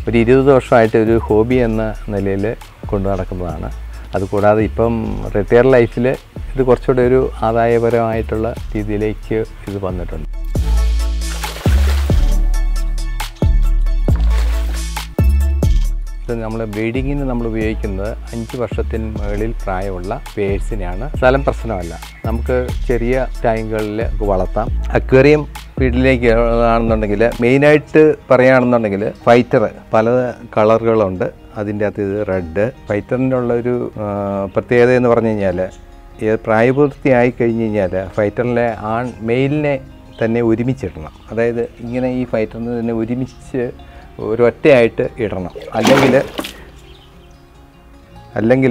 ഒരു ഇരുപത് വർഷമായിട്ട് ഒരു ഹോബി എന്ന നിലയിൽ കൊണ്ടു നടക്കുന്നതാണ് അതുകൂടാതെ ഇപ്പം റിട്ടയർ ലൈഫിൽ ഇത് കുറച്ചുകൂടെ ഒരു ആദായപരമായിട്ടുള്ള രീതിയിലേക്ക് ഇത് വന്നിട്ടുണ്ട് ഇത് നമ്മൾ ബ്രീഡിങ്ങിന് നമ്മൾ ഉപയോഗിക്കുന്നത് അഞ്ച് വർഷത്തിന് മുകളിൽ പ്രായമുള്ള പേഴ്സിനെയാണ് സ്ഥലം പ്രശ്നമല്ല നമുക്ക് ചെറിയ ടാങ്കുകളിൽ വളർത്താം അക്വേറിയം വീട്ടിലേക്ക് ആണെന്നുണ്ടെങ്കിൽ മെയിനായിട്ട് പറയുകയാണെന്നുണ്ടെങ്കിൽ ഫൈറ്റർ പല കളറുകളുണ്ട് അതിൻ്റെ അകത്ത് ഇത് റെഡ് ഫൈറ്ററിൻ്റെ ഉള്ളൊരു ആ, പ്രത്യേകത എന്ന് പറഞ്ഞു കഴിഞ്ഞാൽ ഈ പ്രായപൂർത്തിയായി കഴിഞ്ഞ് കഴിഞ്ഞാൽ ഫൈറ്ററിലെ ആൺ മെയിലിനെ തന്നെ ഒരുമിച്ചിടണം അതായത് ഇങ്ങനെ ഈ ഫൈറ്ററിനെ തന്നെ ഒരുമിച്ച് ഒരൊറ്റയായിട്ട് ഇടണം അല്ലെങ്കിൽ അല്ലെങ്കിൽ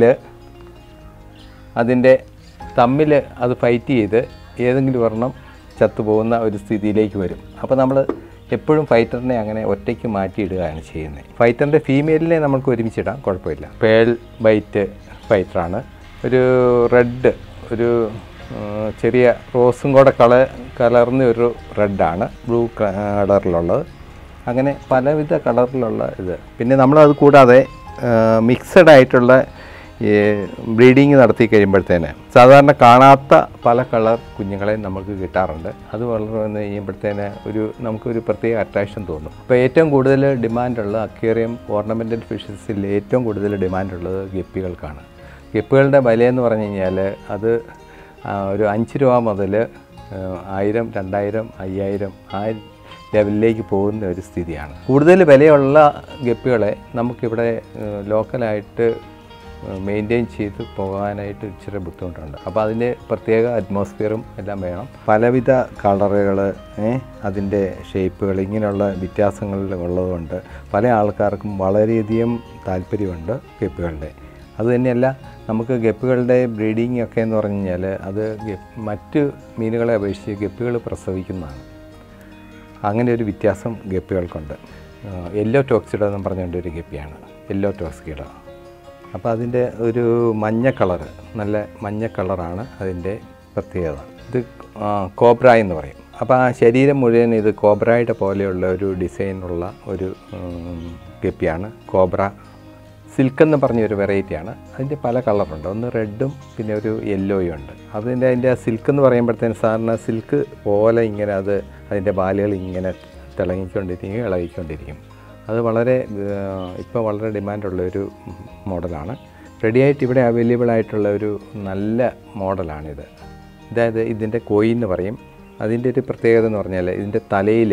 അതിൻ്റെ തമ്മിൽ അത് ഫൈറ്റ് ചെയ്ത് ഏതെങ്കിലും ഒരെണ്ണം ചത്തുപോകുന്ന ഒരു സ്ഥിതിയിലേക്ക് വരും അപ്പോൾ നമ്മൾ എപ്പോഴും ഫൈറ്ററിനെ അങ്ങനെ ഒറ്റയ്ക്ക് മാറ്റിയിടുകയാണ് ചെയ്യുന്നത് ഫൈറ്ററിൻ്റെ ഫീമെയിലിനെ നമുക്ക് ഒരുമിച്ചിടാം കുഴപ്പമില്ല പേൾ ബൈറ്റ് ഫൈറ്ററാണ് ഒരു റെഡ് ഒരു ആ, ചെറിയ റോസും കൂടെ കള കലർന്ന ഒരു റെഡാണ് ബ്ലൂ കളറിലുള്ളത് അങ്ങനെ പലവിധ കളറിലുള്ള ഇത് പിന്നെ നമ്മളത് കൂടാതെ മിക്സഡ് ആയിട്ടുള്ള ഈ ബ്രീഡിങ് നടത്തി കഴിയുമ്പോഴത്തേന് സാധാരണ കാണാത്ത പല കളർ കുഞ്ഞുങ്ങളെ നമുക്ക് കിട്ടാറുണ്ട് അത് വളർന്നു വന്ന് കഴിയുമ്പോഴത്തേന് ഒരു നമുക്കൊരു പ്രത്യേക അട്രാക്ഷൻ തോന്നും അപ്പോൾ ഏറ്റവും കൂടുതൽ ഡിമാൻഡുള്ള അക്വേറിയം ഓർണമെൻറ്റൽ ഫിഷസിൽ ഏറ്റവും കൂടുതൽ ഡിമാൻഡുള്ളത് ഗപ്പികൾക്കാണ് ഗപ്പികളുടെ വിലയെന്ന് പറഞ്ഞു കഴിഞ്ഞാൽ അത് ആ, ഒരു അഞ്ച് രൂപ മുതൽ ആയിരം രണ്ടായിരം അയ്യായിരം ആ ലെവലിലേക്ക് പോകുന്ന ഒരു സ്ഥിതിയാണ് കൂടുതൽ വിലയുള്ള ഗപ്പികളെ നമുക്കിവിടെ ഏഹ്, ലോക്കലായിട്ട് മെയിൻറ്റെയിൻ ചെയ്ത് പോകാനായിട്ട് ഇച്ചിരി ബുദ്ധിമുട്ടുണ്ട് അപ്പോൾ അതിൻ്റെ പ്രത്യേക അറ്റ്മോസ്ഫിയറും എല്ലാം വേണം പലവിധ കളറുകൾ അതിൻ്റെ ഷേപ്പുകൾ ഇങ്ങനെയുള്ള വ്യത്യാസങ്ങളിൽ ഉള്ളതുകൊണ്ട് പല ആൾക്കാർക്കും വളരെയധികം താല്പര്യമുണ്ട് ഗപ്പികളുടെ അതുതന്നെയല്ല നമുക്ക് ഗപ്പികളുടെ ബ്രീഡിംഗ് ഒക്കെ എന്ന് പറഞ്ഞു കഴിഞ്ഞാൽ അത് ഗപ്പ് മറ്റ് മീനുകളെ അപേക്ഷിച്ച് ഗപ്പികൾ പ്രസവിക്കുന്നതാണ് അങ്ങനെ ഒരു വ്യത്യാസം ഗപ്പികൾക്കുണ്ട് യെല്ലോ ടോക്സിഡ എന്ന് പറഞ്ഞുകൊണ്ട് ഒരു ഗപ്പിയാണ് യെല്ലോ ടോക്സിഡ അപ്പോൾ അതിൻ്റെ ഒരു മഞ്ഞ കളറ് നല്ല മഞ്ഞ കളറാണ് അതിൻ്റെ പ്രത്യേകത ഇത് ആ, കോബ്ര എന്ന് പറയും അപ്പോൾ ആ ശരീരം മുഴുവൻ ഇത് കോബ്രയുടെ പോലെയുള്ള ഒരു ഡിസൈനുള്ള ഒരു ഉം, ഗപ്പിയാണ് കോബ്ര സിൽക്ക് എന്ന് പറഞ്ഞ ഒരു വെറൈറ്റിയാണ് അതിൻ്റെ പല കളറുണ്ട് ഒന്ന് റെഡും പിന്നെ ഒരു യെല്ലോയും ഉണ്ട് അതിൻ്റെ അതിൻ്റെ സിൽക്ക് എന്ന് പറയുമ്പോഴത്തേന് സാധാരണ സിൽക്ക് പോലെ ഇങ്ങനെ അത് അതിൻ്റെ ബാലുകൾ ഇങ്ങനെ തിളങ്ങിക്കൊണ്ടിരിക്കും ഇളകിക്കൊണ്ടിരിക്കും അത് വളരെ ഇപ്പോൾ വളരെ ഡിമാൻഡുള്ള ഒരു മോഡലാണ് റെഡിയായിട്ട് ഇവിടെ അവൈലബിൾ ആയിട്ടുള്ള ഒരു നല്ല മോഡലാണിത് അതായത് ഇതിൻ്റെ കോയി എന്ന് പറയും അതിൻ്റെ ഒരു പ്രത്യേകത എന്ന് പറഞ്ഞാൽ ഇതിൻ്റെ തലയിൽ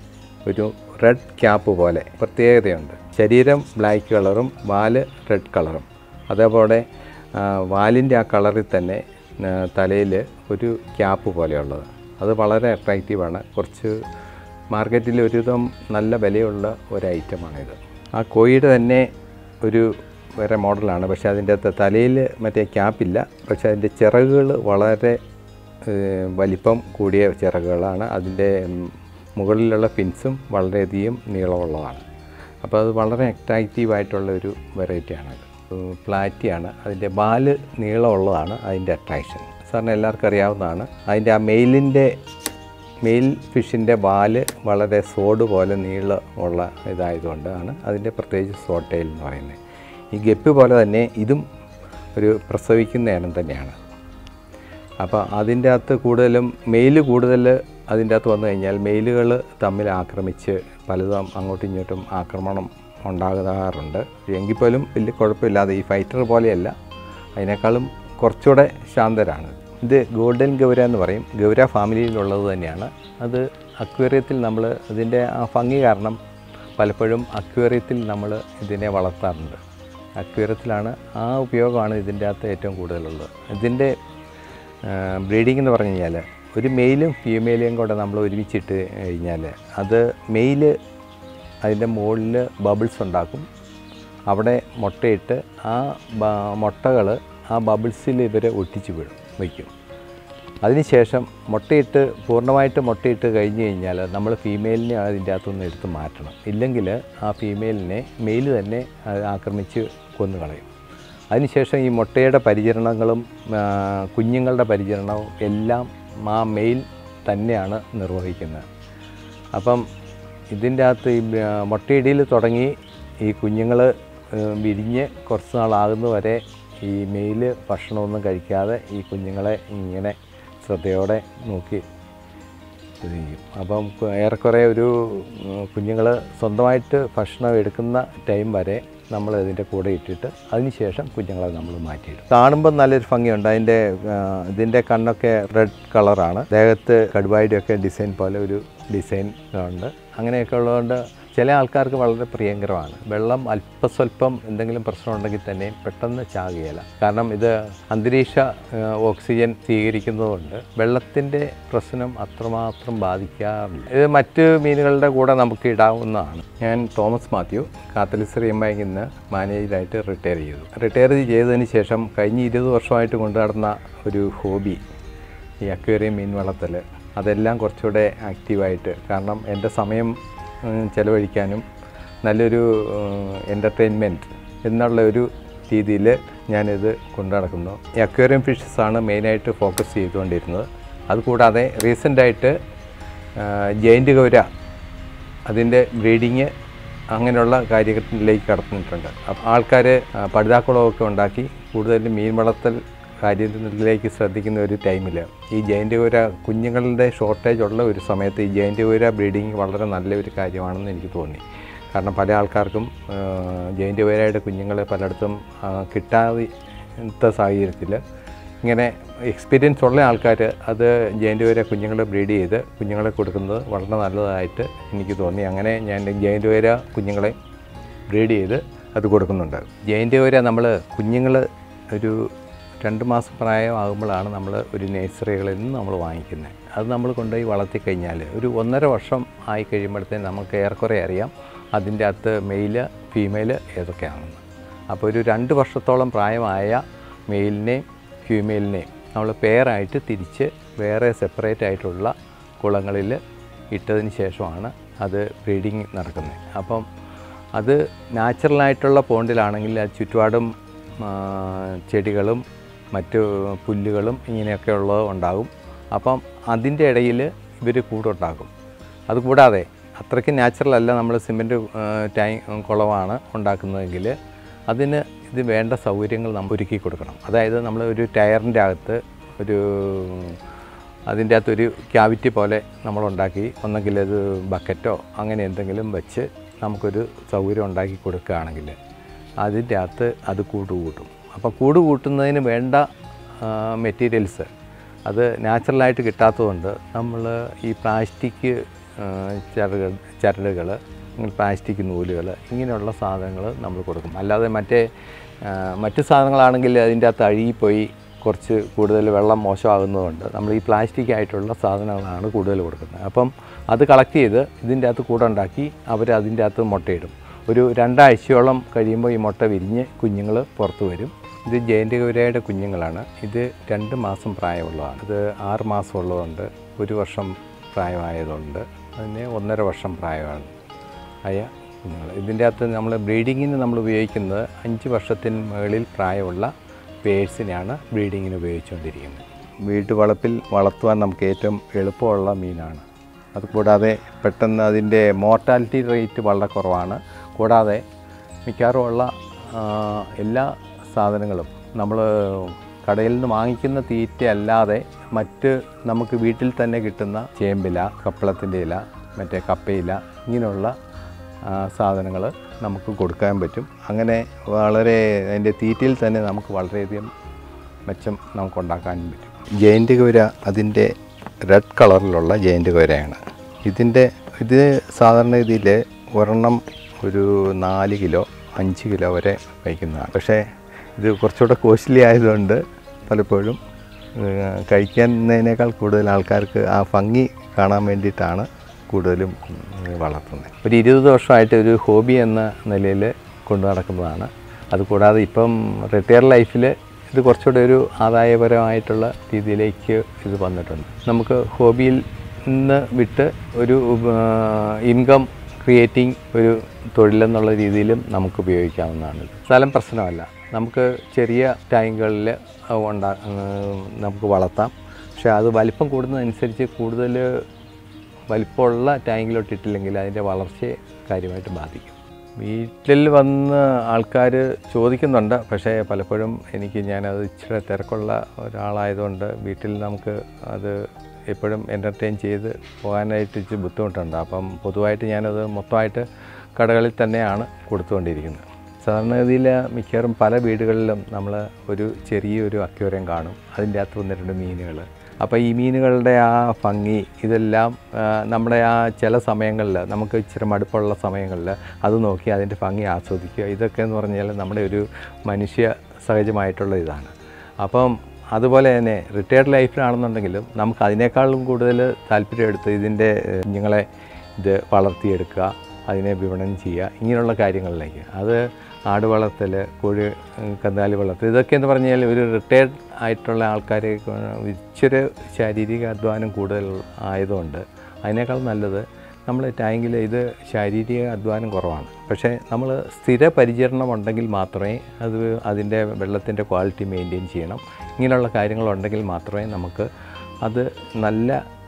ഒരു റെഡ് ക്യാപ്പ് പോലെ പ്രത്യേകതയുണ്ട് ശരീരം ബ്ലാക്ക് കളറും വാല് റെഡ് കളറും അതേപോലെ ആ, വാലിൻ്റെ ആ കളറിൽ തന്നെ തലയിൽ ഒരു ക്യാപ്പ് പോലെയുള്ളത് അത് വളരെ അട്രാക്റ്റീവാണ് കുറച്ച് മാർക്കറ്റിൽ ഒരുവിധം നല്ല വിലയുള്ള ഒരു ഐറ്റമാണിത് ആ കോഴിയുടെ തന്നെ ഒരു വേറെ മോഡലാണ് പക്ഷേ അതിൻ്റെ അകത്ത് തലയിൽ മറ്റേ ക്യാപ്പില്ല പക്ഷേ അതിൻ്റെ ചിറകുകൾ വളരെ ഏഹ്, വലിപ്പം കൂടിയ ചിറകുകളാണ് അതിൻ്റെ ഉം, മുകളിലുള്ള പിൻസും വളരെയധികം നീളമുള്ളതാണ് അപ്പോൾ അത് വളരെ അട്രാക്റ്റീവായിട്ടുള്ള ഒരു വെറൈറ്റിയാണത് പ്ലാറ്റിയാണ് അതിൻ്റെ ബാല് നീളമുള്ളതാണ് അതിൻ്റെ അട്രാക്ഷൻ സാറിന് എല്ലാവർക്കും അറിയാവുന്നതാണ് അതിൻ്റെ ആ മെയിലിൻ്റെ മെയിൽ ഫിഷിൻ്റെ വാല് വളരെ സോഡ് പോലെ നീളമുള്ള ഇതായതുകൊണ്ടാണ് അതിൻ്റെ പ്രത്യേകിച്ച് സോട്ടയിൽ എന്ന് പറയുന്നത് ഈ ഗപ്പി പോലെ തന്നെ ഇതും ഒരു പ്രസവിക്കുന്ന ഇനം തന്നെയാണ് അപ്പോൾ അതിൻ്റെ അകത്ത് കൂടുതലും മെയിൽ കൂടുതൽ അതിൻ്റെ അകത്ത് വന്നു കഴിഞ്ഞാൽ മെയിലുകൾ തമ്മിൽ ആക്രമിച്ച് പലതും അങ്ങോട്ടും ഇങ്ങോട്ടും ആക്രമണം ഉണ്ടാകാറുണ്ട് എങ്കിൽ പോലും വലിയ കുഴപ്പമില്ലാതെ ഈ ഫൈറ്റർ പോലെയല്ല അതിനേക്കാളും കുറച്ചുകൂടെ ശാന്തരാണ് ഇത് ഗോൾഡൻ ഗൗര എന്ന് പറയും ഗൗര ഫാമിലിയിലുള്ളത് തന്നെയാണ് അത് അക്വേറിയത്തിൽ നമ്മൾ ഇതിൻ്റെ ആ ഭംഗി കാരണം പലപ്പോഴും അക്വേറിയത്തിൽ നമ്മൾ ഇതിനെ വളർത്താറുണ്ട് അക്വേറിയത്തിലാണ് ആ ഉപയോഗമാണ് ഇതിൻ്റെ അകത്ത് ഏറ്റവും കൂടുതലുള്ളത് ഇതിൻ്റെ ബ്രീഡിംഗ് എന്ന് പറഞ്ഞു കഴിഞ്ഞാൽ ഒരു മെയിലും ഫീമെയിലും കൂടെ നമ്മൾ ഒരുമിച്ചിട്ട് കഴിഞ്ഞാൽ അത് മെയില് അതിൻ്റെ മുകളിൽ ബബിൾസ് ഉണ്ടാക്കും അവിടെ മുട്ടയിട്ട് ആ മുട്ടകൾ ആ ബബിൾസിൽ ഇവർ ഒട്ടിച്ച് വിടും വയ്ക്കും അതിനുശേഷം മുട്ടയിട്ട് പൂർണ്ണമായിട്ട് മുട്ടയിട്ട് കഴിഞ്ഞ് കഴിഞ്ഞാൽ നമ്മൾ ഫീമെയിലിനെ അതിൻ്റെ അകത്തുനിന്ന് എടുത്ത് മാറ്റണം ഇല്ലെങ്കിൽ ആ ഫീമെയിലിനെ മെയിൽ തന്നെ അത് ആക്രമിച്ച് കൊന്നു കളയും അതിനുശേഷം ഈ മുട്ടയുടെ പരിചരണങ്ങളും ആ, കുഞ്ഞുങ്ങളുടെ പരിചരണവും എല്ലാം ആ മെയിൽ തന്നെയാണ് നിർവഹിക്കുന്നത് അപ്പം ഇതിൻ്റെ അകത്ത് ഈ ആ, മുട്ടയിടയിൽ തുടങ്ങി ഈ കുഞ്ഞുങ്ങൾ വിരിഞ്ഞ് കുറച്ച് നാളാകുന്ന വരെ ഈ മെയിൽ ഭക്ഷണമൊന്നും കഴിക്കാതെ ഈ കുഞ്ഞുങ്ങളെ ഇങ്ങനെ ശ്രദ്ധയോടെ നോക്കി ഇത് ചെയ്യും അപ്പം കു- ഏറെക്കുറെ ഒരു കുഞ്ഞുങ്ങൾ സ്വന്തമായിട്ട് ഭക്ഷണം എടുക്കുന്ന ടൈം വരെ നമ്മൾ ഇതിൻ്റെ കൂടെ ഇട്ടിട്ട് അതിനുശേഷം കുഞ്ഞുങ്ങളെ നമ്മൾ മാറ്റിയിടും കാണുമ്പോൾ നല്ലൊരു ഭംഗിയുണ്ട് അതിൻ്റെ ആ, ഇതിൻ്റെ കണ്ണൊക്കെ റെഡ് കളറാണ് ദേഹത്ത് കടുവായുടെ ഒക്കെ ഡിസൈൻ പോലെ ഒരു ഡിസൈൻ ഉണ്ട് അങ്ങനെയൊക്കെ ഉള്ളതുകൊണ്ട് ചില ആൾക്കാർക്ക് വളരെ പ്രിയങ്കരമാണ് വെള്ളം അല്പസ്വല്പം എന്തെങ്കിലും പ്രശ്നം ഉണ്ടെങ്കിൽ തന്നെ പെട്ടെന്ന് ചാകുകയില്ല കാരണം ഇത് അന്തരീക്ഷ ആ, ഓക്സിജൻ സ്വീകരിക്കുന്നതുകൊണ്ട് വെള്ളത്തിൻ്റെ പ്രശ്നം അത്രമാത്രം ബാധിക്കാറില്ല ഇത് മറ്റ് മീനുകളുടെ കൂടെ നമുക്ക് ഇടാവുന്നതാണ് ഞാൻ തോമസ് മാത്യു കാത്തലിസറി എംബാങ്കിൽ നിന്ന് മാനേജറായിട്ട് റിട്ടയർ ചെയ്തു റിട്ടയർ ചെയ്തതിന് ശേഷം കഴിഞ്ഞ ഇരുപത് വർഷമായിട്ട് കൊണ്ടു നടന്ന ഒരു ഹോബി ഈ അക്വേറിയം മീൻ വളർത്തൽ അതെല്ലാം കുറച്ചുകൂടെ ആക്റ്റീവായിട്ട് കാരണം എൻ്റെ സമയം ഉം, ചെലവഴിക്കാനും നല്ലൊരു എൻ്റർടൈൻമെൻറ്റ് എന്നുള്ള ഒരു രീതിയിൽ ഞാനിത് കൊണ്ടു നടക്കുന്നു ഈ അക്വേറിയം ഫിഷസ് ആണ് മെയിനായിട്ട് ഫോക്കസ് ചെയ്തുകൊണ്ടിരുന്നത് അതുകൂടാതെ റീസെൻ്റായിട്ട് ജയിൻറ്റ് ഗൗര അതിൻ്റെ ബ്രീഡിങ് അങ്ങനെയുള്ള കാര്യങ്ങളിലേക്ക് കടന്നിട്ടുണ്ട് അപ്പോൾ ആൾക്കാർ പടുതാക്കുളമൊക്കെ ഉണ്ടാക്കി കൂടുതലും മീൻ വളർത്തൽ കാര്യത്തിലേക്ക് ശ്രദ്ധിക്കുന്ന ഒരു ടൈമിൽ ഈ ജയൻ്റ് കൂര കുഞ്ഞുങ്ങളുടെ ഷോർട്ടേജ് ഉള്ള ഒരു സമയത്ത് ഈ ജയൻ്റ് കൂര ബ്രീഡിങ് വളരെ നല്ലൊരു കാര്യമാണെന്ന് എനിക്ക് തോന്നി കാരണം പല ആൾക്കാർക്കും ജയൻ്റ് കൂരയുടെ കുഞ്ഞുങ്ങൾ പലയിടത്തും ആ, കിട്ടാത്ത സാഹചര്യത്തിൽ ഇങ്ങനെ എക്സ്പീരിയൻസ് ഉള്ള ആൾക്കാർ അത് ജയൻ്റ് വരെ കുഞ്ഞുങ്ങളെ ബ്രീഡ് ചെയ്ത് കുഞ്ഞുങ്ങളെ കൊടുക്കുന്നത് വളരെ നല്ലതായിട്ട് എനിക്ക് തോന്നി അങ്ങനെ ഞാൻ ജയൻ്റ് വര കുഞ്ഞുങ്ങളെ ബ്രീഡ് ചെയ്ത് അത് കൊടുക്കുന്നുണ്ട് ജയൻ്റ് വര നമ്മൾ കുഞ്ഞുങ്ങൾ ഒരു രണ്ട് മാസം പ്രായമാകുമ്പോഴാണ് നമ്മൾ ഒരു നേഴ്സറികളിൽ നിന്ന് നമ്മൾ വാങ്ങിക്കുന്നത് അത് നമ്മൾ കൊണ്ടുപോയി വളർത്തി കഴിഞ്ഞാൽ ഒരു ഒന്നര വർഷം ആയി കഴിയുമ്പോഴത്തേന് നമുക്ക് ഏറെക്കുറെ അറിയാം അതിൻ്റെ അകത്ത് മെയില് ഫീമെയില് ഏതൊക്കെയാണെന്ന് അപ്പോൾ ഒരു രണ്ട് വർഷത്തോളം പ്രായമായ മെയിലിനെയും ഫീമെയിലിനെയും നമ്മൾ പെയറായിട്ട് തിരിച്ച് വേറെ സെപ്പറേറ്റ് ആയിട്ടുള്ള കുളങ്ങളിൽ ഇട്ടതിന് ശേഷമാണ് അത് ബ്രീഡിങ് നടക്കുന്നത് അപ്പം അത് നാച്ചുറലായിട്ടുള്ള പോണ്ടിലാണെങ്കിൽ അത് ചുറ്റുപാടും ആ, ചെടികളും മറ്റു പുല്ലുകളും ഇങ്ങനെയൊക്കെ ഉള്ളത് ഉണ്ടാകും അപ്പം അതിൻ്റെ ഇടയിൽ ഇവർ കൂടുണ്ടാക്കും അതുകൂടാതെ അത്രയ്ക്ക് നാച്ചുറൽ അല്ല നമ്മൾ സിമെൻറ്റ് ടൈ കുളമാണ് ഉണ്ടാക്കുന്നതെങ്കിൽ അതിന് ഇത് വേണ്ട സൗകര്യങ്ങൾ നമ്മൾ ഒരുക്കി കൊടുക്കണം അതായത് നമ്മൾ ഒരു ടയറിൻ്റെ അകത്ത് ഒരു അതിൻ്റെ അകത്തൊരു ക്യാവിറ്റി പോലെ നമ്മളുണ്ടാക്കി ഒന്നെങ്കിൽ അത് ബക്കറ്റോ അങ്ങനെ എന്തെങ്കിലും വെച്ച് നമുക്കൊരു സൗകര്യം ഉണ്ടാക്കി കൊടുക്കുകയാണെങ്കിൽ അതിൻ്റെ അകത്ത് അത് കൂട് കൂട്ടും അപ്പോൾ കൂട് കൂട്ടുന്നതിന് വേണ്ട മെറ്റീരിയൽസ് അത് നാച്ചുറലായിട്ട് കിട്ടാത്തതുകൊണ്ട് നമ്മൾ ഈ പ്ലാസ്റ്റിക് ചരടുകൾ ചരടുകൾ പ്ലാസ്റ്റിക് നൂലുകൾ ഇങ്ങനെയുള്ള സാധനങ്ങൾ നമ്മൾ കൊടുക്കും അല്ലാതെ മറ്റേ ആ, മറ്റ് സാധനങ്ങളാണെങ്കിൽ അതിൻ്റെ അകത്ത് അഴുകിപ്പോയി കുറച്ച് കൂടുതൽ വെള്ളം മോശമാകുന്നതുകൊണ്ട് നമ്മൾ ഈ പ്ലാസ്റ്റിക് ആയിട്ടുള്ള സാധനങ്ങളാണ് കൂടുതൽ കൊടുക്കുന്നത് അപ്പം അത് കളക്ട് ചെയ്ത് ഇതിൻ്റെ അകത്ത് കൂടെ ഉണ്ടാക്കി അവർ അതിൻ്റെ അകത്ത് മുട്ടയിടും ഒരു രണ്ടാഴ്ചയോളം കഴിയുമ്പോൾ ഈ മുട്ട വിരിഞ്ഞ് കുഞ്ഞുങ്ങൾ പുറത്ത് വരും ഇത് ജയൻ്റ് ഗൗരയുടെ കുഞ്ഞുങ്ങളാണ് ഇത് രണ്ട് മാസം പ്രായമുള്ളതാണ് ഇത് ആറ് മാസം ഉള്ളതുണ്ട് ഒരു വർഷം പ്രായമായതുണ്ട് അതിന് ഒന്നര വർഷം പ്രായമാണ് ആയ കുഞ്ഞുങ്ങൾ ഇതിൻ്റെ അകത്ത് നമ്മൾ ബ്രീഡിങ്ങിന് നമ്മൾ ഉപയോഗിക്കുന്നത് അഞ്ച് വർഷത്തിന് മുകളിൽ പ്രായമുള്ള പേഴ്സിനെയാണ് ബ്രീഡിങ്ങിന് ഉപയോഗിച്ചുകൊണ്ടിരിക്കുന്നത് വീട്ടുവളപ്പിൽ വളർത്തുവാൻ നമുക്ക് ഏറ്റവും എളുപ്പമുള്ള മീനാണ് അതുകൂടാതെ പെട്ടെന്ന് അതിൻ്റെ മോർട്ടാലിറ്റി റേറ്റ് വളരെ കുറവാണ് കൂടാതെ മിക്കവാറും ഉള്ള ആ, എല്ലാ സാധനങ്ങളും നമ്മൾ കടയിൽ നിന്ന് വാങ്ങിക്കുന്ന തീറ്റ അല്ലാതെ മറ്റ് നമുക്ക് വീട്ടിൽ തന്നെ കിട്ടുന്ന ചേമ്പില കപ്പളത്തിൻ്റെ ഇല മറ്റേ കപ്പയില ഇങ്ങനെയുള്ള സാധനങ്ങൾ നമുക്ക് കൊടുക്കാൻ പറ്റും അങ്ങനെ വളരെ അതിൻ്റെ തീറ്റയിൽ തന്നെ നമുക്ക് വളരെയധികം മെച്ചം നമുക്ക് ഉണ്ടാക്കാനും പറ്റും ജയൻ്റ് കുര അതിൻ്റെ റെഡ് കളറിലുള്ള ജയൻ്റ് കുരയാണ് ഇതിൻ്റെ ഇത് സാധാരണ രീതിയിൽ ഒരെണ്ണം ഒരു നാല് കിലോ അഞ്ച് കിലോ വരെ വയ്ക്കുന്നതാണ് പക്ഷേ ഇത് കുറച്ചുകൂടെ കോസ്റ്റ്ലി ആയതുകൊണ്ട് പലപ്പോഴും ഏഹ്, കഴിക്കുന്നതിനേക്കാൾ കൂടുതൽ ആൾക്കാർക്ക് ആ ഭംഗി കാണാൻ വേണ്ടിയിട്ടാണ് കൂടുതലും ഉം, വളർത്തുന്നത് ഒരു ഇരുപത് വർഷമായിട്ട് ഒരു ഹോബി എന്ന നിലയിൽ കൊണ്ടു നടക്കുന്നതാണ് അതുകൂടാതെ ഇപ്പം റിട്ടയർ ലൈഫിൽ ഇത് കുറച്ചുകൂടെ ഒരു ആദായപരമായിട്ടുള്ള രീതിയിലേക്ക് ഇത് വന്നിട്ടുണ്ട് നമുക്ക് ഹോബിയിൽ നിന്ന് വിട്ട് ഒരു ഇൻകം ക്രിയേറ്റിംഗ് ഒരു തൊഴിലെന്നുള്ള രീതിയിലും നമുക്ക് ഉപയോഗിക്കാവുന്നതാണ് ഇത്. സ്ഥലം പ്രശ്നമല്ല നമുക്ക് ചെറിയ ടാങ്കുകളിൽ ഉണ്ടാ ഏഹ് നമുക്ക് വളർത്താം പക്ഷേ അത് വലിപ്പം കൂടുന്നതനുസരിച്ച് കൂടുതൽ വലിപ്പമുള്ള ടാങ്കിലോട്ട് ഇട്ടില്ലെങ്കിൽ അതിൻ്റെ വളർച്ചയെ കാര്യമായിട്ട് ബാധിക്കും വീട്ടിൽ വന്ന് ആൾക്കാർ ചോദിക്കുന്നുണ്ട് പക്ഷേ പലപ്പോഴും എനിക്ക് ഞാനത് ഇച്ചിരി തിരക്കുള്ള ഒരാളായതുകൊണ്ട് വീട്ടിൽ നമുക്ക് അത് എപ്പോഴും എൻ്റർടൈൻ ചെയ്ത് പോകാനായിട്ട് ഇച്ചിരി ബുദ്ധിമുട്ടുണ്ട് അപ്പം പൊതുവായിട്ട് ഞാനത് മൊത്തമായിട്ട് കടകളിൽ തന്നെയാണ് കൊടുത്തുകൊണ്ടിരിക്കുന്നത് സാധാരണഗതിയിൽ മിക്കവാറും പല വീടുകളിലും നമ്മൾ ഒരു ചെറിയൊരു അക്വേറിയം കാണും അതിൻ്റെ അകത്ത് ഒന്ന് രണ്ട് മീനുകൾ അപ്പോൾ ഈ മീനുകളുടെ ആ ഭംഗി ഇതെല്ലാം ആ, നമ്മുടെ ആ ചില സമയങ്ങളിൽ നമുക്ക് ഇച്ചിരി മടുപ്പുള്ള സമയങ്ങളിൽ അത് നോക്കി അതിൻ്റെ ഭംഗി ആസ്വദിക്കുക ഇതൊക്കെ എന്ന് പറഞ്ഞാൽ നമ്മുടെ ഒരു മനുഷ്യ സഹജമായിട്ടുള്ള ഇതാണ് അപ്പം അതുപോലെ തന്നെ റിട്ടയർഡ് ലൈഫിലാണെന്നുണ്ടെങ്കിലും നമുക്ക് അതിനേക്കാളും കൂടുതൽ താല്പര്യം എടുത്ത് ഇതിൻ്റെ ഏഹ്, കുഞ്ഞുങ്ങളെ ഇത് വളർത്തിയെടുക്കുക അതിനെ വിപണനം ചെയ്യുക ഇങ്ങനെയുള്ള കാര്യങ്ങളിലേക്ക് അത് ആട് വളർത്തൽ കോഴി ഏഹ്, കന്നുകാലി വളർത്തൽ ഇതൊക്കെ എന്ന് പറഞ്ഞാൽ ഒരു റിട്ടയർഡ് ആയിട്ടുള്ള ആൾക്കാരെ ഇച്ചിരി ശാരീരിക അധ്വാനം കൂടുതൽ ആയതുകൊണ്ട് അതിനേക്കാൾ നല്ലത് നമ്മൾ ടാങ്കിൽ ഇത് ശാരീരിക അധ്വാനം കുറവാണ് പക്ഷേ നമ്മൾ സ്ഥിര പരിചരണം ഉണ്ടെങ്കിൽ മാത്രമേ അത് അതിൻ്റെ വെള്ളത്തിൻ്റെ ക്വാളിറ്റി മെയിൻറ്റെയിൻ ചെയ്യണം ഇങ്ങനെയുള്ള കാര്യങ്ങളുണ്ടെങ്കിൽ മാത്രമേ നമുക്ക് അത് നല്ല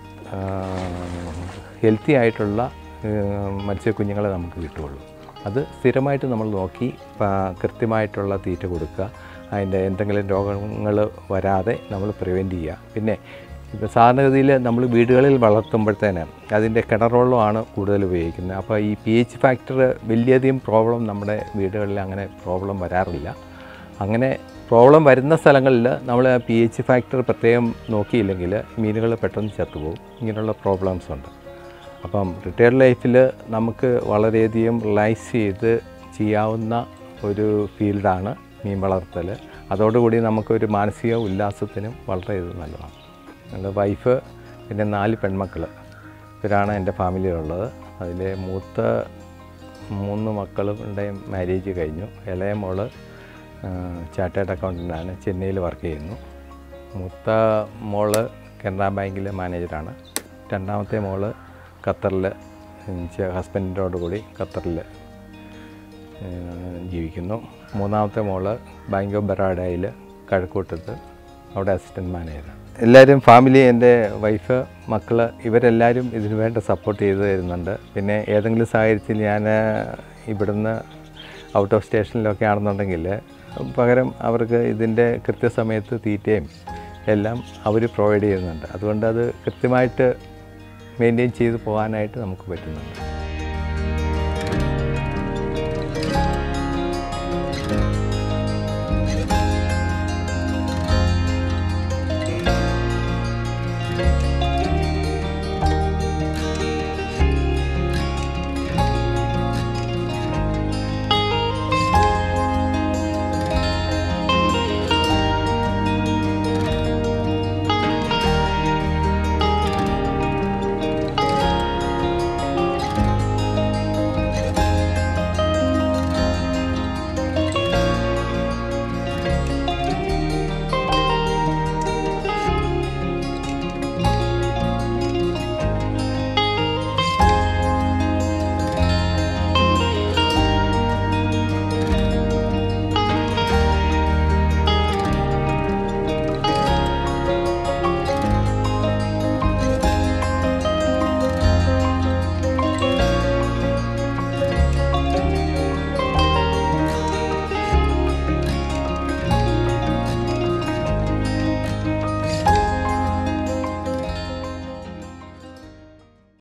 ഹെൽത്തി ആയിട്ടുള്ള ആ, മത്സ്യക്കുഞ്ഞുങ്ങളെ നമുക്ക് കിട്ടുകയുള്ളൂ അത് സ്ഥിരമായിട്ട് നമ്മൾ നോക്കി ആ, കൃത്യമായിട്ടുള്ള തീറ്റ കൊടുക്കുക അതിൻ്റെ എന്തെങ്കിലും രോഗങ്ങൾ വരാതെ നമ്മൾ പ്രിവെൻറ്റ് ചെയ്യുക പിന്നെ ഇപ്പോൾ സാധാരണഗതിയിൽ നമ്മൾ വീടുകളിൽ വളർത്തുമ്പോഴത്തേന് അതിൻ്റെ കിണറുവെള്ളമാണ് കൂടുതൽ ഉപയോഗിക്കുന്നത് അപ്പോൾ ഈ പി എച്ച് ഫാക്ടർ വലിയധികം പ്രോബ്ലം നമ്മുടെ വീടുകളിൽ അങ്ങനെ പ്രോബ്ലം വരാറില്ല അങ്ങനെ പ്രോബ്ലം വരുന്ന സ്ഥലങ്ങളിൽ നമ്മൾ ആ പി എച്ച് ഫാക്ടർ പ്രത്യേകം നോക്കിയില്ലെങ്കിൽ മീനുകൾ പെട്ടെന്ന് ചത്തുപോകും ഇങ്ങനെയുള്ള പ്രോബ്ലംസ് ഉണ്ട് അപ്പം റിട്ടയർഡ് ലൈഫിൽ നമുക്ക് വളരെയധികം റിലൈസ് ചെയ്ത് ചെയ്യാവുന്ന ഒരു ഫീൽഡാണ് മീൻ വളർത്തൽ അതോടുകൂടി നമുക്കൊരു മാനസിക ഉല്ലാസത്തിനും വളരെ ഇത് നല്ലതാണ് എൻ്റെ വൈഫ് പിന്നെ നാല് പെൺമക്കൾ ഇവരാണ് എൻ്റെ ഫാമിലിയിലുള്ളത് അതിൽ മൂത്ത മൂന്ന് മക്കളുടെയും മാരേജ് കഴിഞ്ഞു ഇളയ മോള് ചാർട്ടേഡ് അക്കൗണ്ടൻ്റാണ് ചെന്നൈയിൽ വർക്ക് ചെയ്യുന്നു മൂത്ത മോള് കനറ ബാങ്കിലെ മാനേജറാണ് രണ്ടാമത്തെ മോള് ഖത്തറിൽ ഹസ്ബൻഡിനോട് കൂടി ഖത്തറിൽ ജീവിക്കുന്നു മൂന്നാമത്തെ മോള് ബാങ്ക് ഓഫ് ബറോഡയിൽ കഴക്കൂട്ടത്ത് അവിടെ അസിസ്റ്റൻറ്റ് മാനേജറാണ് എല്ലാവരും ഫാമിലി എൻ്റെ വൈഫ് മക്കൾ ഇവരെല്ലാവരും ഇതിന് വേണ്ട സപ്പോർട്ട് ചെയ്തു തരുന്നുണ്ട് പിന്നെ ഏതെങ്കിലും സാഹചര്യത്തിൽ ഞാൻ ഇവിടുന്ന് ഔട്ട് ഓഫ് സ്റ്റേഷനിലൊക്കെ ആണെന്നുണ്ടെങ്കിൽ പകരം അവർക്ക് ഇതിൻ്റെ കൃത്യസമയത്ത് തീറ്റയും എല്ലാം അവർ പ്രൊവൈഡ് ചെയ്യുന്നുണ്ട് അതുകൊണ്ട് അത് കൃത്യമായിട്ട് മെയിൻറ്റെയിൻ ചെയ്ത് പോകാനായിട്ട് നമുക്ക് പറ്റുന്നുണ്ട്